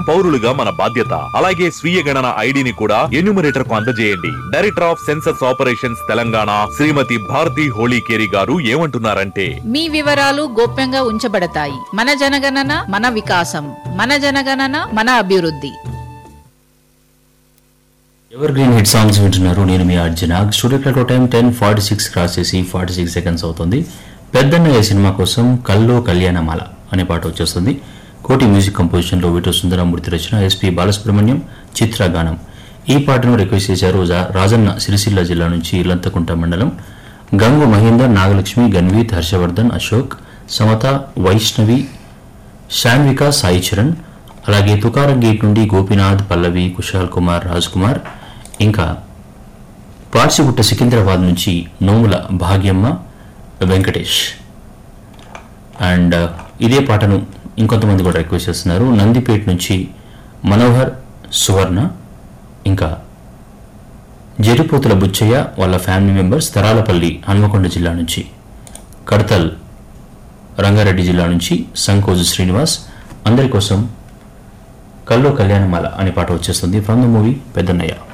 పౌరులుగా మన బాధ్యత అలాగే స్వీయ గణన ఐడిని కూడా ఎన్యూమరేటర్ కు అందజేయండి director of census operations Telangana Shrimati Bharati Holikeri garu ఏమంటున్నారంటే మీ వివరాలు గోప్యంగా ఉంచబడతాయి మన జనగణన మన వికాసం మన జనగణన మన అభివృద్ధి ఎవర్ గ్రీన్ హిట్ సాంగ్స్ వింటున్నారు నేను మీ Arjuna studio clock time ten forty six cross చేసి ఫార్టీ సిక్స్ సెకండ్స్ అవుతుంది పెద్దన్నయ్య సినిమా కోసం కల్లో కళ్యాణమాల అనే పాట వచ్చేస్తుంది కోటి మ్యూజిక్ కంపోజిషన్లో వీటో సుందరమూర్తి రచన ఎస్పి బాలసుబ్రహ్మణ్యం చిత్ర గానం ఈ పాటను రిక్వెస్ట్ చేశారు జా- రాజన్న సిరిసిల్ల జిల్లా నుంచి ఇల్లంతకుంట మండలం గంగు మహేందర్ నాగలక్ష్మి గన్వీత్ హర్షవర్ధన్ అశోక్ సమత వైష్ణవి శాన్విక సాయి చరణ్ అలాగే తుకారం గేట్ నుండి గోపీనాథ్ పల్లవి కుశాల్ కుమార్ రాజ్ కుమార్ ఇంకా పార్సిగుట్ట సికింద్రాబాద్ నుంచి నోముల భాగ్యమ్మ వెంకటేష్ అండ్ ఇదే పాటను ఇంకొంతమంది కూడా రిక్వెస్ట్ చేస్తున్నారు నందిపేట్ నుంచి మనోహర్ సువర్ణ ఇంకా జరిపోతుల బుచ్చయ్య వాళ్ళ ఫ్యామిలీ మెంబర్స్ తరాలపల్లి హన్మకొండ జిల్లా నుంచి కడతల్ రంగారెడ్డి జిల్లా నుంచి సంకోజు శ్రీనివాస్ అందరి కోసం కల్లో కళ్యాణమాల అనే పాట వచ్చేస్తుంది ఫ్రమ్ ద మూవీ పెద్దన్నయ్య